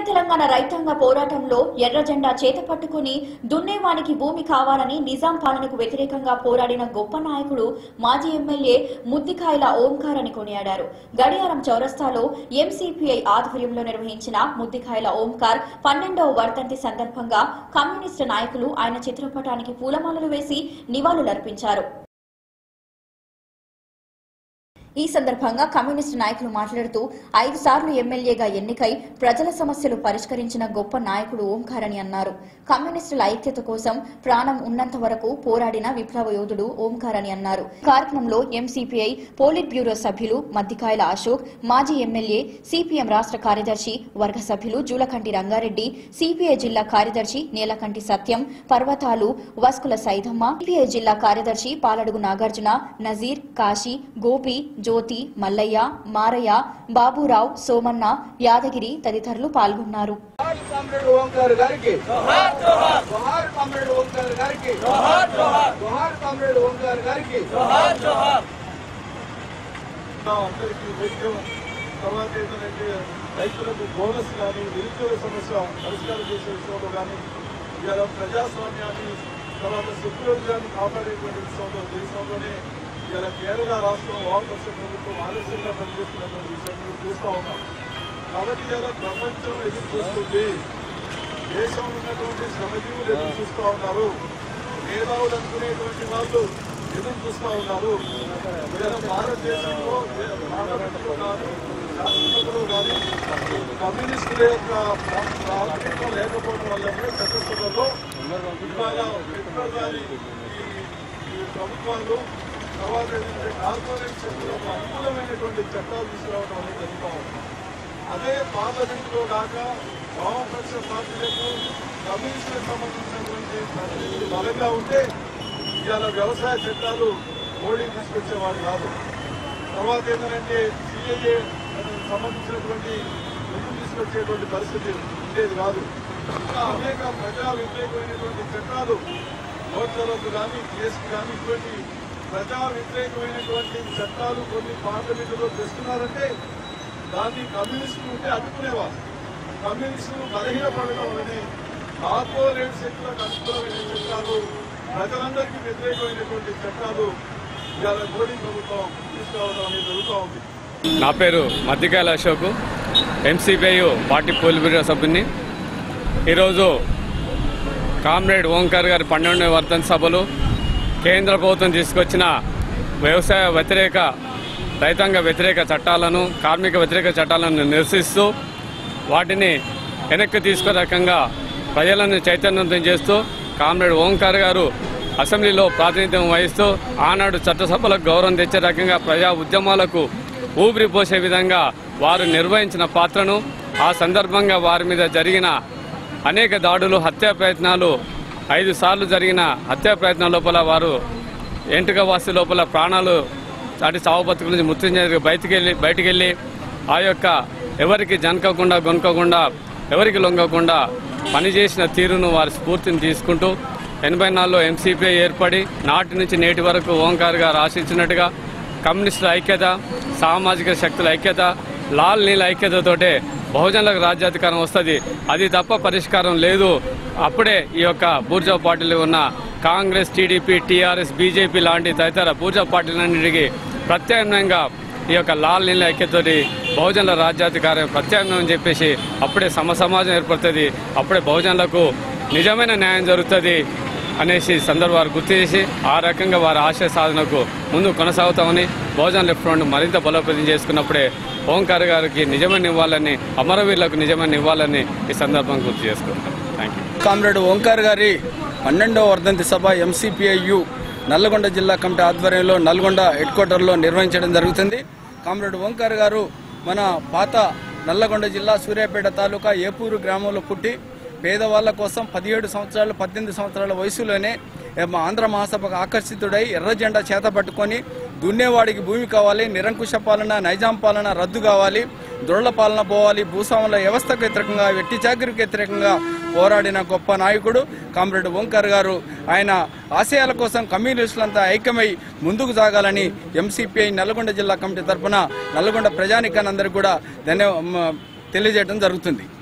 తెలంగాణ రైతాంగ పోరాటంలో ఎర్ర జెండా చేత పట్టుకుని దున్నేవానికి భూమి కావాలని నిజాం పాలనకు వ్యతిరేకంగా పోరాడిన గొప్ప నాయకుడు మాజీ ఎమ్మెల్యే ముద్దికాయల ఓంకార్ అని కొనియాడారు గడియారం చౌరస్తాలో ఎంసీపీఐ ఆధ్వర్యంలో నిర్వహించిన ముద్దికాయల ఓంకార్ పన్నెండవ వర్ధంతి సందర్భంగా కమ్యూనిస్టు నాయకులు ఆయన చిత్రపటానికి పూలమాలలు వేసి నివాళులర్పించారు ఈ సందర్భంగా కమ్యూనిస్టు నాయకులు మాట్లాడుతూ ఐదు సార్లు ఎమ్మెల్యేగా ఎన్నికై ప్రజల సమస్యలు పరిష్కరించిన గొప్ప నాయకుడు ఓంకార్ అని అన్నారు కమ్యూనిస్టుల ఐక్యత కోసం ప్రాణం ఉన్నంత వరకు పోరాడిన విప్లవ యోధుడు ఓంకార్ అని అన్నారు కార్యక్రమంలో ఎంసీపీఐ పోలిట్ బ్యూరో సభ్యులు మద్దికాయల అశోక్ మాజీ ఎమ్మెల్యే సిపిఎం రాష్ట్ర కార్యదర్శి వర్గ సభ్యులు జూలకంటి రంగారెడ్డి సిపిఐ జిల్లా కార్యదర్శి నీలకంటి సత్యం పర్వతాలు వస్కుల సైదమ్మ సిపిఐ జిల్లా కార్యదర్శి పాలడుగు నాగార్జున నజీర్ కాశీ గోపి జ్యోతి మల్లయ్య మారయ్య బాబురావు సోమన్న యాదగిరి తదితరులు పాల్గొన్నారు జోహార్ కామ్రేడ్ ఓంకార్ గారికి జోహార్ కామ్రేడ్ ఓంకార్ గారికి జోహార్ కామ్రేడ్ ఓంకార్ గారికి అందరికీ వైద్యం తర్వాత ఏంటంటే రైతులకు బోనస్ కానీ నిరుద్యోగ సమస్య పరిష్కారం చేసే విషయంలో కానీ ఇవాళ ప్రజాస్వామ్యాన్ని తర్వాత సెక్యులరిజాన్ని కాపాడేటువంటి విషయంలో దేశంలోనే ఇవాళ కేరళ రాష్ట్రం వామపక్ష ప్రభుత్వం ఆలస్యంగా పనిచేస్తున్నటువంటి విషయం మీరు చూస్తూ ఉన్నాం కాబట్టి ఇవాళ ప్రపంచం ఎదురు చూస్తుంది దేశంలో ఉన్నటువంటి శ్రమజీవులు ఎదురు చూస్తూ ఉన్నారు మేధావులు అనుకునేటువంటి వాళ్ళు ఎదురు చూస్తూ ఉన్నారు ఇవాళ భారతదేశంలో పార్లమెంట్లో కానీ శాసనసభలో కానీ కమ్యూనిస్టుల యొక్క ప్రా- ప్రాతినిధ్యం లేకపోవడం వల్లనే చట్టసభలో ఇవాళ పెట్టుబడి ఈ ప్రభుత్వాలు తర్వాత ఏంటంటే కార్పొరేట్ శక్తులకు అనుకూలమైనటువంటి చట్టాలు తీసుకురావడం అనేది జరుగుతూ ఉంది అదే పార్లమెంట్లో కాక వామపక్ష పార్టీలకు కమ్యూనిస్టులకు సంబంధించినటువంటి ప్రతినిధులు బలంగా ఉంటే ఇవాళ వ్యవసాయ చట్టాలు మోడీ తీసుకొచ్చేవాడు కాదు తర్వాత ఏంటంటే సిఏఏ సంబంధించినటువంటి నిధులు తీసుకొచ్చేటువంటి పరిస్థితి ఉండేది కాదు ఇంకా అనేక ప్రజా వ్యతిరేకమైనటువంటి చట్టాలు ఓట్ల రద్దు కానీ కేసు కానీ ఇటువంటి ప్రజా వ్యతిరేకమైనటువంటి చట్టాలు కొన్ని పార్లమెంటులో తెస్తున్నారంటే దాన్ని కమ్యూనిస్టులు ఉంటే అడ్డుకునేవారు కమ్యూనిస్టులు బలహీనపడడం అనేది కార్పొరేట్ శక్తులకు అనుకూలమైన చట్టాలు ప్రజలందరికీ వ్యతిరేకమైనటువంటి చట్టాలు ఇవాళ మోడీ ప్రభుత్వం తీసుకురావడం అనేది జరుగుతూ ఉంది నా పేరు Maddikayala Ashok MCPI party politburo సభ్యుని ఈరోజు కామ్రేడ్ ఓంకార్ గారి పన్నెండవ వర్ధన్ సభలు కేంద్ర ప్రభుత్వం తీసుకొచ్చిన వ్యవసాయ వ్యతిరేక రైతాంగ వ్యతిరేక చట్టాలను కార్మిక వ్యతిరేక చట్టాలను నిరసిస్తూ వాటిని వెనక్కి తీసుకునే రకంగా ప్రజలను చైతన్యవంతం చేస్తూ కామ్రేడ్ ఓంకార్ గారు అసెంబ్లీలో ప్రాతినిధ్యం వహిస్తూ ఆనాడు చట్టసభలకు గౌరవం తెచ్చే రకంగా ప్రజా ఉద్యమాలకు ఊపిరి పోసే విధంగా వారు నిర్వహించిన పాత్రను ఆ సందర్భంగా వారి మీద జరిగిన అనేక దాడులు హత్యా ప్రయత్నాలు ఐదు సార్లు జరిగిన హత్యా ప్రయత్నాల లోపల వారు ఎంటుక వాసి లోపల ప్రాణాలు అటు చావు బతుకుల నుంచి మృత్యుంజయ బయటికి వెళ్ళి బయటికి వెళ్ళి ఆ యొక్క ఎవరికి జనకకుండా గొనకకుండా ఎవరికి లొంగకుండా పనిచేసిన తీరును వారి స్ఫూర్తిని తీసుకుంటూ ఎనభై నాలుగులో ఎంసీపీ ఏర్పడి నాటి నుంచి నేటి వరకు ఓంకార్ గారు ఆశించినట్టుగా కమ్యూనిస్టుల ఐక్యత సామాజిక శక్తుల ఐక్యత లాల్ నీళ్ళ ఐక్యతతోటే బహుజనులకు రాజ్యాధికారం వస్తుంది అది తప్ప పరిష్కారం లేదు అప్పుడే ఈ యొక్క బూర్జా పార్టీలు ఉన్న కాంగ్రెస్ టీడీపీ టీఆర్ఎస్ బీజేపీ లాంటి తదితర బూర్జా పార్టీలన్నిటికీ ప్రత్యామ్నాయంగా ఈ యొక్క లాల్ నీళ్ళ ఐక్యతతోటి బహుజనుల రాజ్యాధికారం ప్రత్యామ్నాయం అని చెప్పేసి అప్పుడే సమ సమాజం ఏర్పడుతుంది అప్పుడే బహుజనులకు నిజమైన న్యాయం జరుగుతుంది అనేసి సందర్భాలు గుర్తు చేసి ఆ రకంగా వారి ఆశయ సాధనకు ముందు కొనసాగుతామని బహుజన్ లెఫ్ట్ ఫ్రంట్ మరింత బలోపేతం చేసుకున్నప్పుడే ఓంకార్ గారికి నిజమైన ఇవ్వాలని అమరవీరులకు నిజమైన ఇవ్వాలని ఈ సందర్భంగా గుర్తు చేసుకుంటాం థ్యాంక్ యూ కామ్రేడ్ ఓంకార్ గారి పన్నెండవ వర్ధంతి సభ ఎంసీపీఐయు నల్లగొండ జిల్లా కమిటీ ఆధ్వర్యంలో నల్గొండ హెడ్ క్వార్టర్లో నిర్వహించడం జరుగుతుంది కామ్రేడ్ ఓంకార్ గారు మన పాత నల్లగొండ జిల్లా సూర్యాపేట తాలూకా ఏపూరు గ్రామంలో పుట్టి పేదవాళ్ల కోసం పదిహేడు సంవత్సరాలు పద్దెనిమిది సంవత్సరాల వయసులోనే ఏం ఆంధ్ర మహాసభకు ఆకర్షితుడై ఎర్ర జెండా చేత పట్టుకొని దున్నేవాడికి భూమి కావాలి నిరంకుశ పాలన నైజాం పాలన రద్దు కావాలి దొరల పాలన పోవాలి భూస్వాముల వ్యవస్థకు వ్యతిరేకంగా వెట్టి చాకరికి వ్యతిరేకంగా పోరాడిన గొప్ప నాయకుడు కామ్రేడ్ ఓంకర్ గారు ఆయన ఆశయాల కోసం కమ్యూనిస్టులంతా ఐక్యమై ముందుకు సాగాలని ఎంసీపీఐ నల్గొండ జిల్లా కమిటీ తరఫున నల్గొండ ప్రజానికానందరికీ కూడా ధన్య మ- తెలియజేయడం జరుగుతుంది